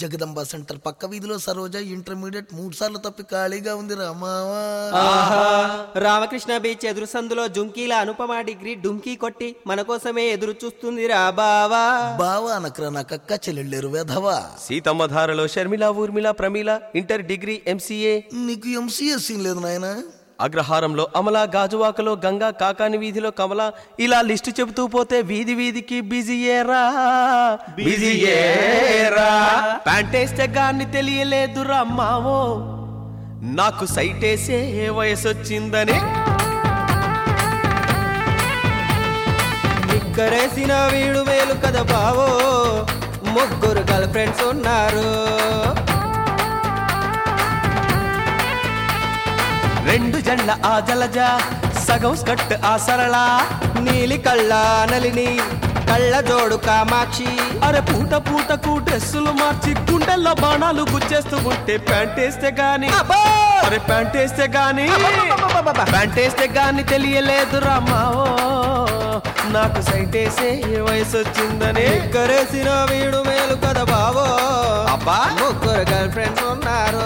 Jagadamba centre పక్క వీధిలో Saroja intermediate మూడు సార్లు తప్పి ఖాళీగా ఉంది రామావా ఆహా రామకృష్ణ బీచ్ ఎదురు సందులో జుంకీల అనుపమ డిగ్రీ డుంకీ కొట్టి మన కోసమే ఎదురు చూస్తుంది రా బావా బావా అనకరా నా కక్క చెల్లెళ్ళేరు వెధవా సీతమ్మ ధారలో Sharmila Urmila Pramila inter degree MCA నీకు ఎంసీఎస్ సీన్ లేదు నాయనా అగ్రహారంలో అమల గాజువాకలో గంగా కాకాని వీధిలో కమల ఇలా లిస్టు చెబుతూ పోతే వీధి వీధికి బిజీయేరా బిజీయేరా ప్యాంటేస్తే గాన్ని తెలియలేదురా మావో నాకు సైటేసే వయసొచ్చిందని నిక్కరేసిన వీడు మేలు కదా బావో ముగ్గురు గర్ల్ ఫ్రెండ్స్ ఉన్నారు రెండు జండ్ల ఆ జలజ సగం స్కట్ ఆ సరళ నీలి కళ్ళ నలిని కళ్ళ జోడు కామాక్షి అరే పూట పూటకు డ్రెస్సులు మార్చి గుండెల్లో బాణాలు గుచ్చేస్తూ ఉంటే ప్యాంటేస్తే గాని అబ్బో! అరే ప్యాంటేస్తే గాని అబ్బబ్బబ్బబ్బ! ప్యాంటేస్తే గాని తెలియలేదు రామావో నాకు సైటేసే వయసు వచ్చిందని నిక్కరేసిన వీడు మేలు కదా బావో అబ్బా ముగ్గురు గర్ల్ ఫ్రెండ్స్ ఉన్నారు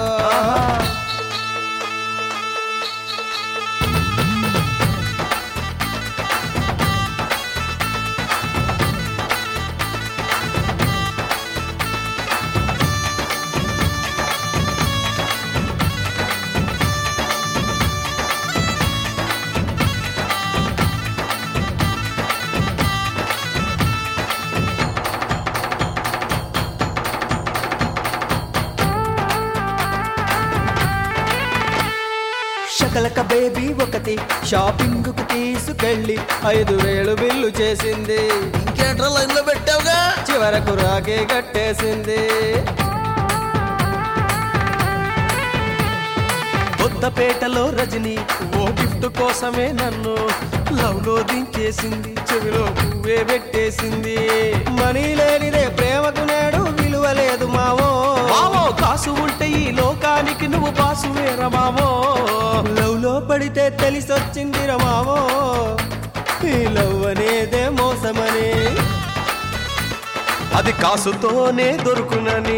శకలక బేబీ ఒకటి షాపింగ్ కు తీసుకెళ్ళి ఐదు వేలు బిల్లు చేసింది ఇంకేంట్రా లైన్ లో పెట్టావుగా చివరకు రాకే కట్టేసింది కొత్తపేటలో రజని ఓ గిఫ్ట్ కోసమే నన్ను లవ్ లో దించేసింది చెవిలో పువ్వే పెట్టేసింది మనీ లేనిదే ప్రేమకు నేడు విలువ లేదు మావో మావో కాసు ఉంటే ఈ లోకానికి నువ్వు బాసు వేర మావో లవ్ లో పడితే తెలిసొచ్చింది మావో ఈ లవ్ అనేదే మోసమని అది కాసుతోనే దొరుకునని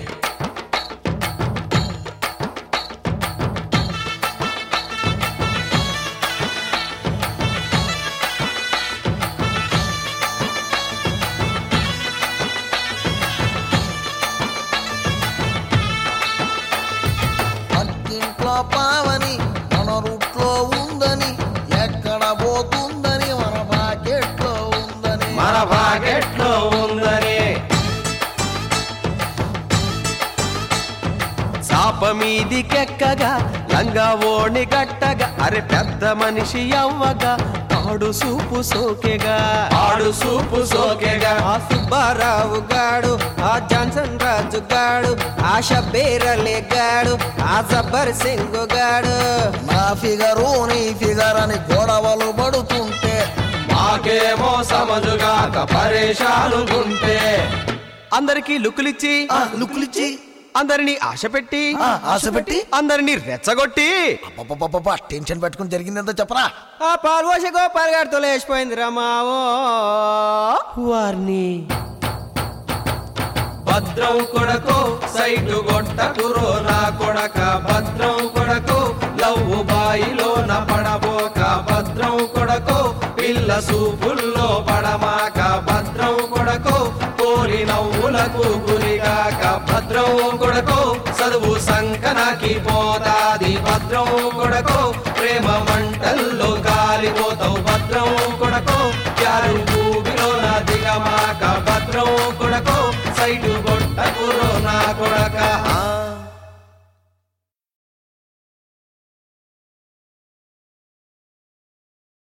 పక్కింట్లో పావని మన రూట్లో ఉందని ఎక్కడ పోతుందని మన పాకెట్లో ఉందని మన పాకెట్లో ఉందని చాప మీదికెక్కగా లంగా ఓణి గట్టగా అరే పెద్ద మనిషి అవ్వగా ఆడు సూపు సోకెగా ఆడు సూపు సోకెగా ఆ సుబ్బారావు గాడు ఆ జాన్సన్ రాజు గాడు ఆ షబ్బీరలే గాడు ఆ జబ్బర్ సింగ్ గాడు నా ఫిగరు నీ ఫిగర్ అని గొడవలు పడుతుంటే మాకేమో సమజుగాక పరేషాలుగుంటే అందరికి లుక్కులిచ్చి ఆ, లుక్కులిచ్చి అందరినీ ఆశ పెట్టి ఆ, ఆశ పెట్టి అందరినీ రెచ్చగొట్టి అబ్బబ్బబ్బబ్బ, టెన్షన్ పెట్టుకుని జరిగిందేందో చెప్పరా ఆ పాల్వోష గోపాల్ గారితో లేచిపోయింది రమావో వారిని భద్రం కొడకు సైటు గొట్టకురో నా కొడక భద్రం కొడకు లవ్వు బాయిలో నా పడబోక భద్రం కొడకు పిల్ల సూపుల్లో పడమాక భద్రం కొడకు కోరి నవ్వులకు గురిగాక భద్రం కొడకు చదువు సంకనాకి పోతాది భద్రం కొడకు